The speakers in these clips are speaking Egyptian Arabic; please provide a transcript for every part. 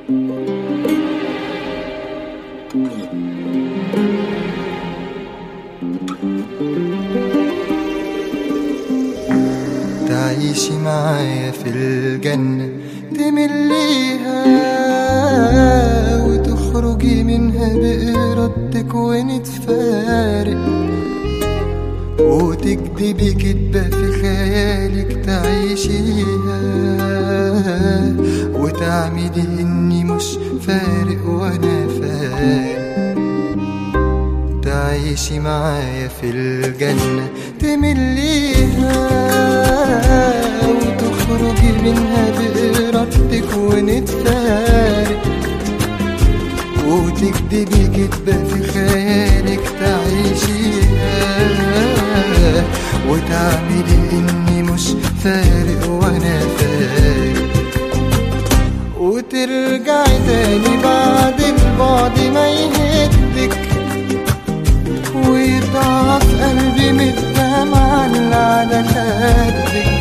تعيشي معايا في الجنة تمليها وتخرجي منها بإرادتك ونتفارق وتكدبي كدبة في خيالك تعيشيها وتعملي إني مش فارق وأنا فارق تعيشي معايا في الجنة تمليها وتخرجي منها بإرادتك ونتفارق وتكدبي كدبة في خيالك تعيشيها وتعملي إني مش فارق وأنا فارق وترجعي تاني بعد البعد ما يهدك ويضعف قلبي من الدمع اللي على خدك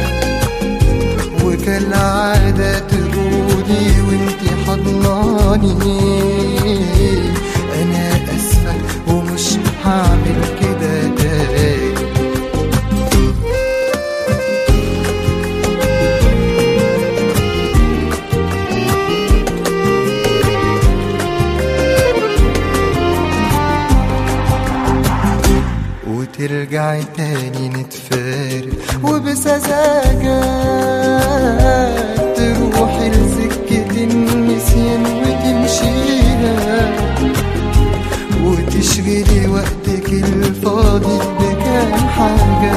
وكالعادة تقولي وانتي حضناني أنا أسفة ومش هعمل كده تاني وترجعي تاني نتفارق وبسذاجة تروحي لسكة النسيان وتمشيها وتشغلي وقتك الفاضي بكام حاجة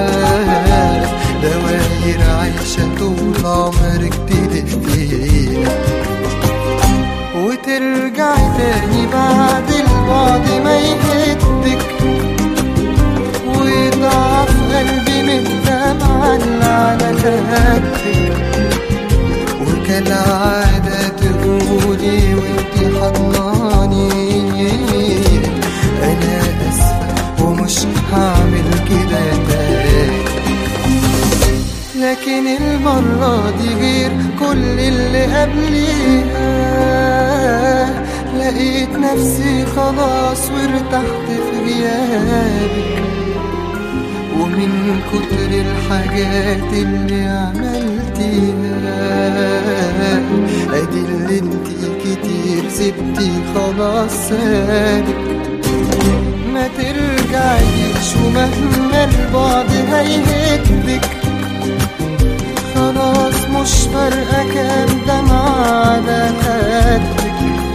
دواير عايشة طول عمرك تلفيها وترجعي تاني بعد البعد ما يهدك ويضعف قلبي من الدمع اللي على خدك وكالعادة تقولي وانتي حضناني أنا أسفة ومش هعمل كده تاني لكن المرة دي غير كل اللي قبليها لقيت نفسي خلاص وارتحت في غيابك ومن كتر الحاجات اللي عملتيها ادي اللي انتي كتير سبتي خلاص سالك ما ترجعيش ومهما البعد هيهدك خلاص مش فارقة كام دمعة على خدك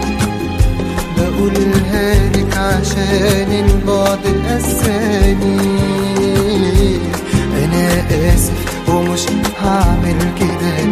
بقولها لك عشان البعد قساني أنا آسف ومش هعمل كده